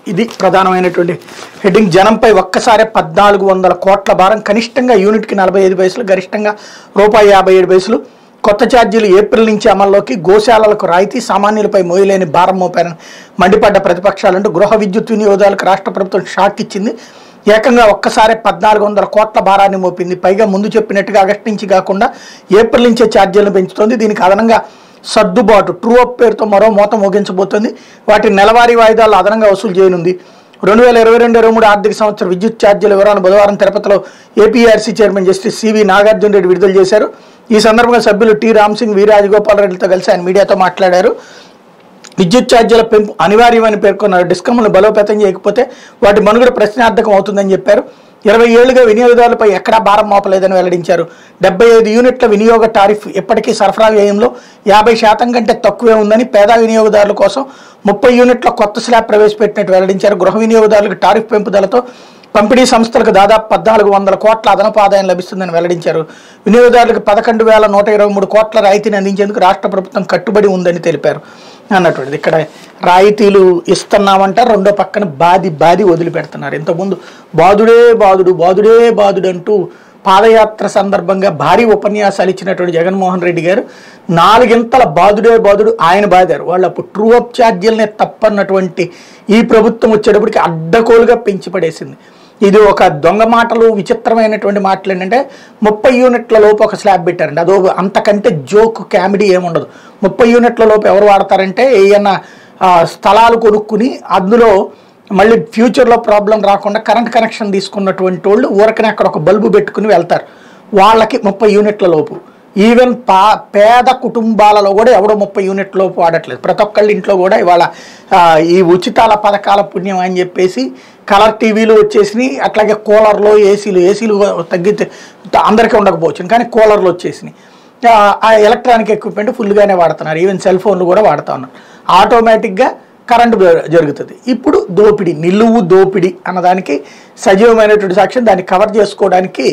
ఇది ప్రధానమైనటువంటి హెడ్డింగ్ జనంపై ఒక్కసారి పద్నాలుగు వందల కోట్ల భారం కనిష్టంగా యూనిట్కి నలభై ఐదు పైసలు గరిష్టంగా రూపాయి యాభై ఏడు పైసలు కొత్త ఛార్జీలు ఏప్రిల్ నుంచి అమల్లోకి గోశాలలకు రాయితీ సామాన్యులపై మోయలేని భారం మోపారని మండిపడ్డ ప్రతిపక్షాలంటూ గృహ విద్యుత్ వినియోగదారులకు రాష్ట్ర ప్రభుత్వం షాక్ ఇచ్చింది ఏకంగా ఒక్కసారి పద్నాలుగు వందల కోట్ల భారాన్ని మోపింది పైగా ముందు చెప్పినట్టుగా ఆగస్టు నుంచి కాకుండా ఏప్రిల్ నుంచే ఛార్జీలను పెంచుతోంది దీనికి అదనంగా సర్దుబాటు ట్రూ అప్ పేరుతో మరో మోత మోగించబోతోంది వాటి నెలవారీ వాయిదాలు అదనంగా వసూలు చేయనుంది రెండు వేల ఇరవై రెండు ఇరవై మూడు ఆర్థిక సంవత్సరం విద్యుత్ ఛార్జీల వివరాలను బుధవారం తిరుపతిలో APRC chairman justice CV Nagarjuna Reddy విడుదల చేశారు ఈ సందర్భంగా సభ్యులు టి రామ్సింగ్ వి రాజగోపాల్ రెడ్డితో కలిసి ఆయన మీడియాతో మాట్లాడారు విద్యుత్ ఛార్జీల పెంపు అనివార్యమని పేర్కొన్నారు డిస్కమ్ను బలోపేతం చేయకపోతే వాటి మనుగడ ప్రశ్నార్థకం అవుతుందని చెప్పారు ఇరవై ఏళ్లుగా వినియోగదారులపై ఎక్కడా భారం మోపలేదని వెల్లడించారు డెబ్బై ఐదు యూనిట్ల వినియోగ టారిఫ్ ఇప్పటికీ సరఫరా వ్యయంలో యాభై శాతం కంటే తక్కువే ఉందని పేద వినియోగదారుల కోసం ముప్పై యూనిట్ల కొత్త స్లాబ్ ప్రవేశపెట్టినట్టు వెల్లడించారు గృహ వినియోగదారులకు టారిఫ్ పెంపుదలతో పంపిణీ సంస్థలకు దాదాపు పద్నాలుగు వందల కోట్ల అదనపు ఆదాయం లభిస్తుందని వెల్లడించారు వినియోగదారులకు పదకొండు వేల నూట ఇరవై మూడు కోట్ల రాయితీని అందించేందుకు రాష్ట్ర ప్రభుత్వం కట్టుబడి ఉందని తెలిపారు అన్నటువంటిది ఇక్కడ రాయితీలు ఇస్తున్నామంట రెండో పక్కన బాది బాది వదిలిపెడుతున్నారు ఇంతకుముందు బాదుడే బాదుడు బాదుడే బాదుడు అంటూ పాదయాత్ర సందర్భంగా భారీ ఉపన్యాసాలు ఇచ్చినటువంటి జగన్మోహన్ రెడ్డి గారు నాలుగింతల బాదుడే బాదుడు ఆయన బాదారు వాళ్ళు అప్పుడు ట్రూ అప్ ఛార్జీలనే తప్పన్నటువంటి ఈ ప్రభుత్వం వచ్చేటప్పటికి అడ్డకోలుగా పెంచి పడేసింది ఇది ఒక దొంగ మాటలు విచిత్రమైనటువంటి మాటలు ఏంటంటే ముప్పై యూనిట్ల లోపు ఒక స్లాబ్ పెట్టారండి అదో అంతకంటే జోక్ కామెడీ ఏముండదు ముప్పై యూనిట్ల లోపు ఎవరు వాడతారంటే ఏదైనా ఆ, స్థలాలు కొనుక్కుని అందులో మళ్ళీ ఫ్యూచర్లో ప్రాబ్లం రాకుండా కరెంట్ కనెక్షన్ తీసుకున్నటువంటి వాళ్ళు ఊరకనే అక్కడ ఒక బల్బు పెట్టుకుని వెళ్తారు వాళ్ళకి ముప్పై యూనిట్ల లోపు ఈవెన్ పా పేద కుటుంబాలలో కూడా ఎవడో ముప్పై యూనిట్ల లోపు వాడట్లేదు ప్రతి ఒక్కళ్ళ ఇంట్లో కూడా ఇవాళ ఆ, ఈ ఉచితాల పథకాల పుణ్యం అని చెప్పేసి కలర్ టీవీలు వచ్చేసినాయి అట్లాగే కూలర్లు ఏసీలు ఏసీలు తగ్గితే అందరికీ ఉండకపోవచ్చు కానీ కూలర్లు వచ్చేసినాయి ఆ, ఆ ఎలక్ట్రానిక్ ఎక్విప్మెంట్ ఫుల్గానే వాడుతున్నారు ఈవెన్ సెల్ ఫోన్లు కూడా వాడుతూ ఉన్నారు ఆటోమేటిక్గా కరెంటు జ- జరుగుతుంది ఇప్పుడు దోపిడీ నిలువు దోపిడీ అన్నదానికి సజీవమైనటువంటి సాక్ష్యం దాన్ని కవర్ చేసుకోవడానికి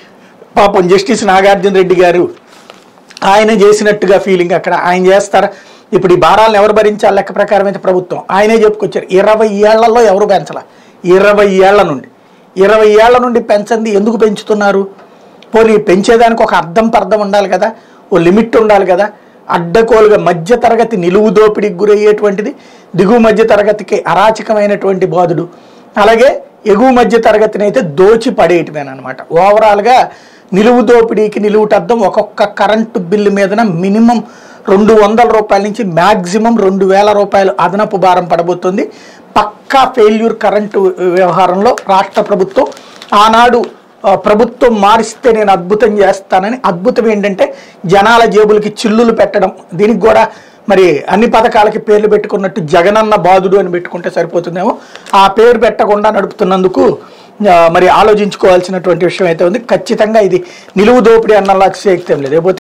పాపం జస్టిస్ నాగార్జున రెడ్డి గారు ఆయన చేసినట్టుగా ఫీలింగ్ అక్కడ ఆయన చేస్తారా ఇప్పుడు ఈ భారాలను ఎవరు భరించాలి లెక్క ప్రకారం అయితే ప్రభుత్వం ఆయనే చెప్పుకొచ్చారు ఇరవై ఏళ్లలో ఎవరు పెంచాల ఇరవై ఏళ్ల నుండి ఇరవై ఏళ్ల నుండి పెంచండి ఎందుకు పెంచుతున్నారు పోనీ పెంచేదానికి ఒక అర్థం పర్థం ఉండాలి కదా ఓ లిమిట్ ఉండాలి కదా అడ్డకోలుగా మధ్య తరగతి నిలువు దోపిడీకి గురయ్యేటువంటిది దిగువ మధ్య తరగతికి అరాచకమైనటువంటి బాధుడు అలాగే ఎగువ మధ్య తరగతిని అయితే దోచి పడేయటమేనమాట ఓవరాల్గా నిలువు దోపిడీకి నిలువుటద్దం ఒక్కొక్క కరెంటు బిల్లు మీదన మినిమం రెండు వందల రూపాయల నుంచి మ్యాక్సిమం రెండు వేల రూపాయలు అదనపు భారం పడబోతుంది పక్కా ఫెయిల్యూర్ కరెంటు వ్యవహారంలో రాష్ట్ర ప్రభుత్వం ఆనాడు ఆ, ప్రభుత్వం మారిస్తే నేను అద్భుతం చేస్తానని అద్భుతం ఏంటంటే జనాల జేబులకి చిల్లులు పెట్టడం దీనికి కూడా మరి అన్ని పథకాలకి పేర్లు పెట్టుకున్నట్టు జగనన్న బాధుడు అని పెట్టుకుంటే సరిపోతుందేమో ఆ పేరు పెట్టకుండా నడుపుతున్నందుకు ఆ, మరి ఆలోచించుకోవాల్సినటువంటి విషయం అయితే ఉంది ఖచ్చితంగా ఇది నిలువు దోపిడీ అన్నలా శక్తి లేదు లేకపోతే